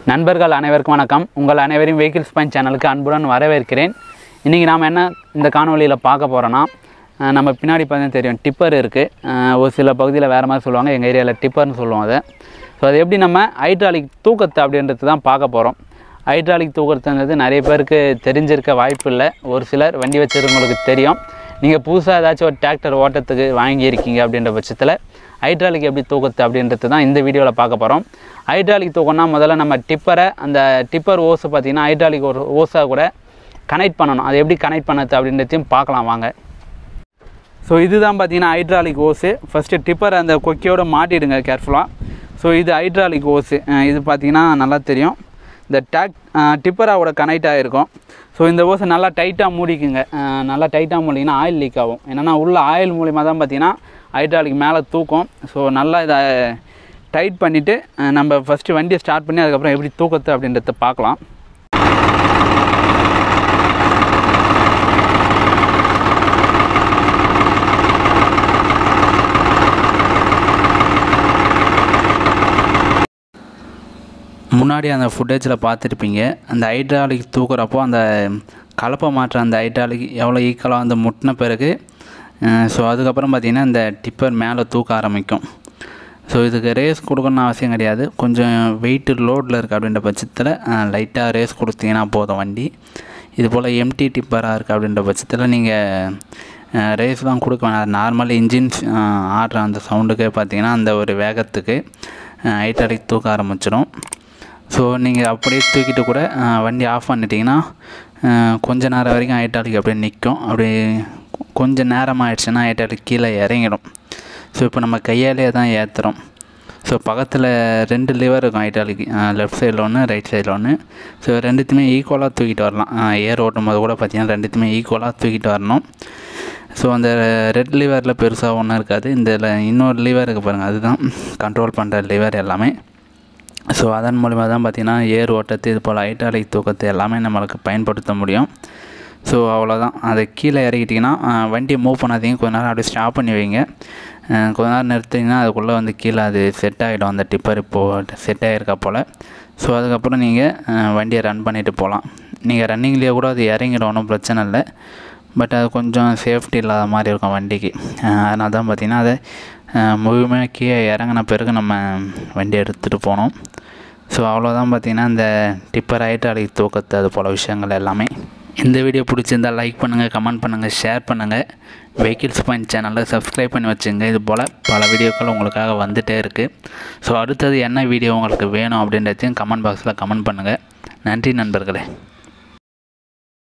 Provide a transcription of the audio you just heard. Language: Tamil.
நண்பர்கள் அனைவருக்கும் வணக்கம் உங்கள் அனைவரையும் வெஹிக்கிள்ஸ் பாயிண்ட் சேனலுக்கு அன்புடன் வரவேற்கிறேன் இன்றைக்கி நாம் என்ன இந்த காணொலியில் பார்க்க போகிறோன்னா அஹ் நம்ம பின்னாடி பார்த்தீங்கன்னா தெரியும் டிப்பர் இருக்குது ஒரு சில பகுதியில் வேறு மாதிரி சொல்லுவாங்க எங்கள் ஏரியாவில் டிப்பர்னு சொல்லுவோம் அதை ஸோ அது எப்படி நம்ம ஹைட்ராலிக் தூக்கத்தை அப்படின்றது தான் பார்க்க போகிறோம் ஹைட்ராலிக் தூக்கத்துன்றது நிறைய பேருக்கு தெரிஞ்சிருக்க வாய்ப்பு இல்லை ஒரு சிலர் வண்டி வச்சுருக்கவங்களுக்கு தெரியும் நீங்கள் புதுசாக ஏதாச்சும் ஒரு டிராக்டர் ஓட்டத்துக்கு வாங்கியிருக்கீங்க அப்படின்ற பட்சத்தில் ஹைட்ராலிக் எப்படி தூக்கத்து அப்படின்றது தான் இந்த வீடியோவில் பார்க்க போகிறோம் ஹைட்ராலிக் தூக்கம்னா முதல்ல நம்ம டிப்பரை அந்த டிப்பர் ஓஸை பார்த்தீங்கன்னா ஹைட்ராலிக் ஒரு ஓஸாக கூட கனெக்ட் பண்ணணும் அது எப்படி கனெக்ட் பண்ணது அப்படின்றதையும் பார்க்கலாம் வாங்க ஸோ இதுதான் பார்த்தீங்கன்னா ஹைட்ராலிக் ஓஸு ஃபஸ்ட்டு டிப்பர் அந்த கொக்கியோட மாட்டிடுங்க கேர்ஃபுல்லாக ஸோ இது ஹைட்ராலிக் ஓஸு அஹ் இது பார்த்தீங்கன்னா நல்லா தெரியும் இந்த டேக் டிப்பராவோட கனெக்ட் ஆகிருக்கும் ஸோ இந்த ஓஸை நல்லா டைட்டாக மூடிக்குங்க அஹ் நல்லா டைட்டாக மூடிங்கன்னா ஆயில் லீக் ஆகும் என்னென்னா உள்ள ஆயில் மூலிமா தான் பார்த்தீங்கன்னா ஹைட்ராலிக் மேலே தூக்கும் ஸோ நல்லா இதை டைட் பண்ணிவிட்டு நம்ம ஃபஸ்ட்டு வண்டியை ஸ்டார்ட் பண்ணி அதுக்கப்புறம் எப்படி தூக்கத்து அப்படின்றத பார்க்கலாம் முன்னாடி அந்த ஃபுட்டேஜில் பார்த்துருப்பீங்க அந்த ஹைட்ராலிக் தூக்குறப்போ அந்த கலப்பை மாற்ற அந்த ஹைட்ராலிக் எவ்வளோ ஈக்குவலாக வந்து முட்டின பிறகு ஸோ அதுக்கப்புறம் பார்த்திங்கன்னா இந்த டிப்பர் மேலே தூக்க ஆரம்பிக்கும் ஸோ இதுக்கு ரேஸ் கொடுக்கணும்னு அவசியம் கிடையாது கொஞ்சம் வெயிட்டு லோடில் இருக்குது அப்படின்ற பட்சத்தில் லைட்டாக ரேஸ் கொடுத்தீங்கன்னா போதும் வண்டி இது போல் எம்டி டிப்பராக இருக்குது அப்படின்ற பட்சத்தில் நீங்கள் ரேஸ்லாம் கொடுக்க வேணாம் நார்மல் இன்ஜின் ஆடுற அந்த சவுண்டுக்கே பார்த்தீங்கன்னா அந்த ஒரு வேகத்துக்கு ஹைட்ராலிக் தூக்க ஆரம்பிச்சிடும் ஸோ நீங்கள் அப்படியே தூக்கிட்டு கூட அஹ், வண்டி ஆஃப் பண்ணிட்டீங்கன்னா அஹ், கொஞ்ச நேரம் வரைக்கும் ஹைட்ராலிக் அப்படியே நிற்கும் அப்படியே கொ- கொஞ்சம் நேரம் ஆயிடுச்சுன்னா ஹைட்ராலிக் கீழே இறங்கிடும் ஸோ இப்போ நம்ம கையாலே தான் ஏற்றுறோம் ஸோ பக்கத்தில் ரெண்டு லிவர் இருக்கும் ஹைட்ராலிக் லெஃப்ட் சைடில் ஒன்று ரைட் சைடில் ஒன்று ஸோ ரெண்டுத்தையுமே ஈக்குவலாக தூக்கிட்டு வரலாம் ஏர் ஓட்டும் போது கூட பார்த்தீங்கன்னா ரெண்டுத்தையுமே ஈக்குவலாக தூக்கிட்டு வரணும் ஸோ அந்த ரெட் லிவரில் பெருசாக ஒன்றும் இருக்காது இந்த ல- இன்னொரு லிவர் இருக்குது பாருங்கள் அதுதான் கண்ட்ரோல் பண்ணுற லிவர் எல்லாமே ஸோ அதன் மூலிமா தான் பார்த்திங்கன்னா ஏர் ஓட்டத்து இது போல் ஹைட்ராலிக் தூக்கத்தை எல்லாமே நம்மளுக்கு பயன்படுத்த முடியும் ஸோ அவ்வளோதான் அதை கீழே இறக்கிட்டிங்கன்னா அஹ், வண்டியை மூவ் பண்ணாதீங்க கொஞ்ச நேரம் அப்படியே ஸ்டாப் பண்ணி வைங்க அஹ், கொஞ்ச நேரம் நிறுத்திங்கன்னா அதுக்குள்ளே வந்து கீழே அது செட் ஆகிடும் அந்த டிப்பர் இப்போது செட் ஆகிருக்கா போல் ஸோ அதுக்கப்புறம் நீங்கள் வண்டியை ரன் பண்ணிவிட்டு போகலாம் நீங்கள் ரன்னிங்லேயே கூட அது இறங்கிடும் ஒன்றும் பிரச்சனை இல்லை பட் அது கொஞ்சம் சேஃப்டி இல்லாத மாதிரி இருக்கும் வண்டிக்கு அதனால தான் பார்த்திங்கன்னா அதை அஹ், முழுமையாக கீழே இறங்கின பிறகு நம்ம வண்டி எடுத்துகிட்டு போனோம் ஸோ அவ்வளோதான் பார்த்திங்கன்னா இந்த டிப்பர் ஹைட்ராலிக் தூக்கத்து அது போல் விஷயங்கள் எல்லாமே இந்த வீடியோ பிடிச்சிருந்தால் லைக் பண்ணுங்கள் கமெண்ட் பண்ணுங்கள் ஷேர் பண்ணுங்கள் வெஹிக்கிள்ஸ் பாயிண்ட் சேனலில் சப்ஸ்கிரைப் பண்ணி வச்சுங்க இது போல் பல வீடியோக்கள் உங்களுக்காக வந்துகிட்டே இருக்குது ஸோ அடுத்தது என்ன வீடியோ உங்களுக்கு வேணும் அப்படின்றதையும் கமெண்ட் பாக்ஸில் கமெண்ட் பண்ணுங்கள் நன்றி நண்பர்களே